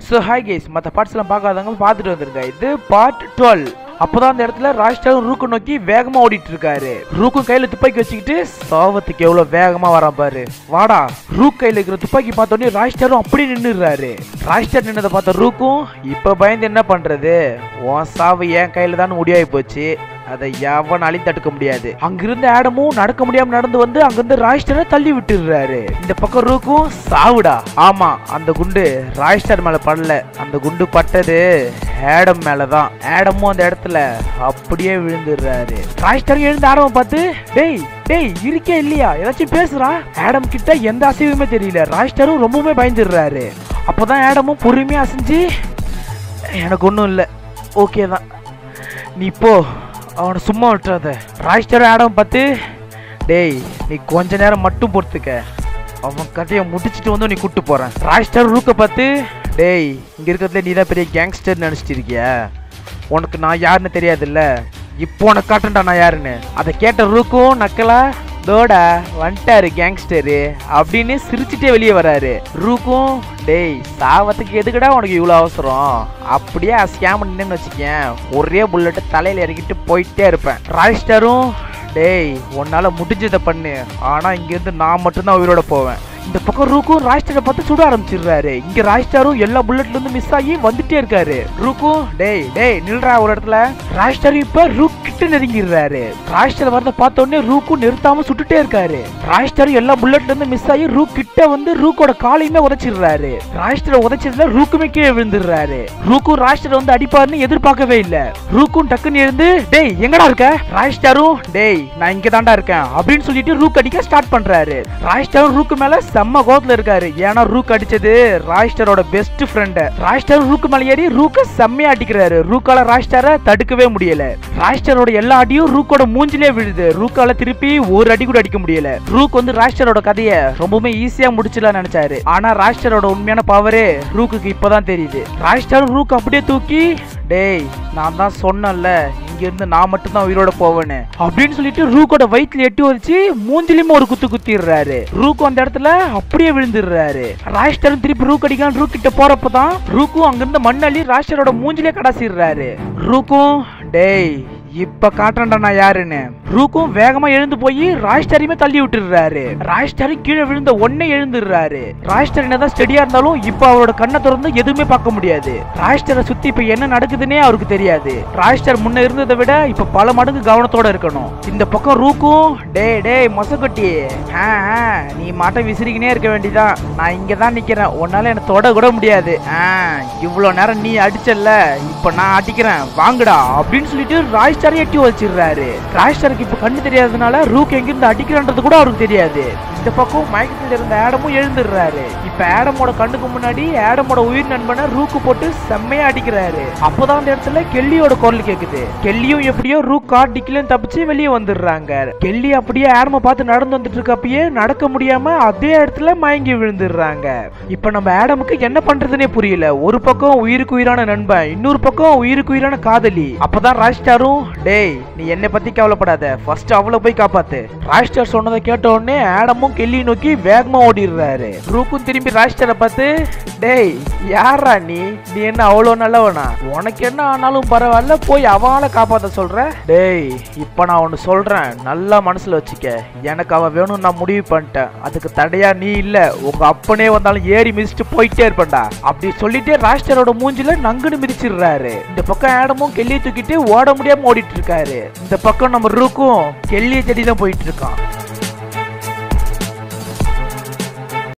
so hi guys மற்ற பார்ட்ஸ்லாம் பார்க்காதவங்க பார்த்துட்டு வந்துருங்க இது பார்ட் டுவெல் அப்போதான் அந்த இடத்துல ராஷ்டாவும் ரூக்கு நோக்கி வேகமா ஓடிட்டு இருக்காரு ரூக்கும் கையில துப்பாக்கி வச்சுக்கிட்டு சாவத்துக்கு எவ்வளவு வேகமா வரான் பாரு வாடா ரூக் கையில இருக்கிற துப்பாக்கி பார்த்தோன்னே ராஷ்டாரும் அப்படியே நின்னுறாரு ராஷ்டார் நின்னதை பார்த்த ரூக்கும் இப்ப பயந்து என்ன பண்றது உன் சாவு என் கையில தான் முடியாகி போச்சு அதை எவனாலையும் தடுக்க முடியாது அங்கிருந்த ஆடமும் நடக்க முடியாம நடந்து வந்து அங்கிருந்து ராய்ஸ்டரை தள்ளி விட்டுடுறாரு இந்த பக்கம் ரூக்கும் சாவுடா ஆமா அந்த குண்டு ராய்ஸ்டர் மேல படல அந்த குண்டு பட்டது ஆடம் மேலதான் ஆடமும் அந்த இடத்துல அப்படியே விழுந்துடுறாரு ராய்ஸ்டர் எழுந்து ஆடம பார்த்து டேய் டேய் இருக்கே இல்லையா ஏதாச்சும் பேசுறா ஆடம் கிட்ட எந்த அசைவுமே தெரியல ராய்ஸ்டரும் ரொம்பவுமே பயந்துடுறாரு அப்போதான் ஆடமும் பொறுமையா அசைஞ்சு எனக்கு ஒன்றும் இல்லை ஓகே தான் நீ போ அவனை சும்மா விட்டுறாத ராய்ஸ்டர் ஆடம் பார்த்து டேய் நீ கொஞ்ச நேரம் மட்டும் பொறுத்துக்க அவன் கதையை முடிச்சிட்டு வந்து நீ கூட்டு போறேன் ராய்ஸ்டர் ரூக்க பார்த்து டேய் இங்க இருக்கிறதுல நீ தான் பெரிய கேங்ஸ்டர் நினைச்சிட்டு இருக்கியா உனக்கு நான் யாருன்னு தெரியாதுல்ல இப்போ உனக்கு காட்டுறேன்டா நான் யாருன்னு அதை கேட்ட ரூக்கும் நக்கலா தோடா வந்துட்டாரு கேங்ஸ்டரு அப்படின்னு சிரிச்சுட்டே வெளியே வராரு ரூக்கும் டேய் சாவத்துக்கு எதுக்குடா உனக்கு இவ்வளோ அவசரம் அப்படியே ஸ்கேம் நின்னு வச்சுக்கேன் ஒரே புல்லட்டை தலையில இறக்கிட்டு போயிட்டே இருப்பேன் ராய்ஸ்டரும் டேய் உன்னால முடிஞ்சதை பண்ணு ஆனா இங்கிருந்து நான் மட்டும்தான் உயிரோட போவேன் இந்த பக்கம் ரூக்கும் ராய்ஸ்டரை பார்த்து சுட ஆரம்பிச்சிடுறாரு இங்க ராய்ஸ்டாரும் எல்லா புல்லட்ல இருந்து மிஸ் ஆகி வந்துட்டே இருக்காரு ரூக்கும் டேய் டேய் நில்றா ஒரு இடத்துல ராய்ஸ்டார் இப்ப ரூக் கிட்ட நெருங்கிடுறாரு ராய்ஸ்டர் வரத பார்த்த உடனே ரூக்கும் நிறுத்தாம சுட்டுட்டே இருக்காரு ராய்ஸ்டார் எல்லா புல்லட்ல இருந்து மிஸ் ஆகி ரூக் கிட்ட வந்து ரூக்கோட காலையுமே உதைச்சிடுறாரு ராய்ஸ்டரை உதைச்சதுல ரூக்குமே கீழே விழுந்துடுறாரு ரூக்கும் ராய்ஸ்டர் வந்து அடிப்பாருன்னு எதிர்பார்க்கவே இல்ல ரூக்கும் டக்குன்னு எழுந்து டேய் எங்கடா இருக்க ராய்ஸ்டாரும் டேய் நான் இங்க தாண்டா இருக்கேன் அப்படின்னு சொல்லிட்டு ரூக் அடிக்க ஸ்டார்ட் பண்றாரு ராய்ஸ்டாரும் ரூக்கு மேல செம்ம கோவத்துல இருக்காரு ஏன்னா ரூக் அடிச்சது ராய்ஸ்டரோட பெஸ்ட் ஃப்ரெண்ட் ராய்ஸ்டர் ரூக்கு மேல ஏறி ரூக்க செம்மையா அடிக்கிறாரு ரூக்கால ராய்ஸ்டரை தடுக்கவே முடியல ராய்ஸ்டரோட எல்லா அடியும் ரூக்கோட மூஞ்சிலே விழுது ரூக்கால திருப்பி ஒரு அடி கூட அடிக்க முடியல ரூக் வந்து ராய்ஸ்டரோட கதையை ரொம்பவுமே ஈஸியா முடிச்சிடலாம் நினைச்சாரு ஆனா ராய்ஸ்டரோட உண்மையான பவரே ரூக்குக்கு இப்பதான் தெரியுது ராய்ஸ்டர் ரூக் அப்படியே தூக்கி டேய் நான் தான் சொன்னேன்ல இங்க இருந்து நான் மட்டும் தான் உயிரோட போவேன்னு அப்படின்னு சொல்லிட்டு ரூக்கோட வயிற்றுல எட்டி வச்சு மூஞ்சிலையும் ஒரு குத்து குத்திடுறாரு ரூக்கு அந்த இடத்துல அப்படியே விழுந்துடுறாரு ராஷ்டரும் திருப்பி ரூக் அடிக்கலாம் ரூக் கிட்ட போறப்பதான் ரூக்கும் அங்கிருந்த மண்ணள்ளி ராஷ்டரோட மூஞ்சிலே கடாசிடுறாரு ரூக்கும் டேய் இப்ப காட்டுறேன்டா நான் யாருன்னு ரூக்கும் வேகமா எழுந்து போய் ராய்ஸ்டரையுமே தள்ளி விட்டுடுறாரு ராய்ஸ்டரும் கீழே விழுந்த ஒன்னே எழுந்துடுறாரு ராய்ஸ்டர் என்னதான் ஸ்டெடியா இருந்தாலும் இப்ப அவரோட கண்ணை திறந்து எதுவுமே பார்க்க முடியாது ராய்ஸ்டரை சுத்தி இப்ப என்ன நடக்குதுன்னே அவருக்கு தெரியாது ராய்ஸ்டர் முன்ன இருந்ததை விட இப்ப பல மடங்கு கவனத்தோட இருக்கணும் இந்த பக்கம் ரூக்கும் டேய் டேய் மொசக்குட்டி ஆ, ஆ, நீ மாட்ட விசிறிக்கினே இருக்க வேண்டியதான் நான் இங்க தான் நிக்கிறேன் உன்னால என்ன தொட கூட முடியாது ஆ, இவ்வளவு நேரம் நீ அடிச்சல்ல இப்ப நான் அடிக்கிறேன் வாங்குடா அப்படின்னு சொல்லிட்டு ராய்ஸ்டரை எட்டி வச்சிடுறாரு ராய்ஸ்டருக்கு இப்ப கண்ணு தெரியாததுனால ரூக் எங்கிருந்து அடிக்கிறான்றது கூட அவருக்கு தெரியாது இந்த பக்கம் மயக்கத்தில் இருந்த ஆடமும் எழுந்துடுறாரு இப்ப ஆடமோட கண்ணுக்கு முன்னாடி ஆடமோட உயிர் நண்பனை ரூக்கு போட்டு செம்மையா அடிக்கிறாரு அப்போதான் அந்த இடத்துல கெல்லியோட குரல் கேக்குது கெல்லியும் எப்படியோ ரூக் கார் டிக்கிலும் தப்பிச்சு வெளியே வந்துடுறாங்க கெல்லி அப்படியே ஆடம பார்த்து நடந்து வந்துட்டு இருக்கப்பயே நடக்க முடியாம அதே இடத்துல மயங்கி விழுந்துடுறாங்க இப்ப நம்ம ஆடமுக்கு என்ன பண்றதுனே புரியல ஒரு பக்கம் உயிருக்கு உயிரான நண்பன் இன்னொரு பக்கம் உயிருக்கு உயிரான காதலி அப்பதான் ராஜ்ஸ்டாரும் டேய் நீ என்னை பத்தி கவலைப்படாத ஃபர்ஸ்ட் அவளை போய் காப்பாத்து ராஜ்ஸ்டார் சொன்னதை கேட்ட உடனே ஆடமும் கெல்லி நோக்கி வேகமா ஓடிடுறாரு ரூக்கும் திரும்பி ராஜ்ஸ்டாரை பார்த்து டேய் யாரா நீ நீ என்ன அவ்வளோ நல்லவனா உனக்கு என்ன ஆனாலும் பரவாயில்ல போய் அவளை காப்பாத்த சொல்ற டேய் இப்ப நான் ஒன்னு சொல்றேன் நல்லா மனசுல வச்சுக்க எனக்கு அவ வேணும் நான் முடிவு பண்ணிட்டேன் அதுக்கு தடையா நீ இல்ல உங்க அப்பனே வந்தாலும் ஏறி மிதிச்சுட்டு போயிட்டே இருப்பேன்டா அப்படி சொல்லிட்டே ராஷ்டரோட மூஞ்சில நங்குன்னு மிதிச்சிடுறாரு இந்த பக்கம் ஆடமும் கெல்லியை தூக்கிட்டு ஓட முடியாம ஓடிட்டு இருக்காரு இந்த பக்கம் நம்ம ரூக்கும் கெல்லியை தேடி தான் போயிட்டு இருக்கான்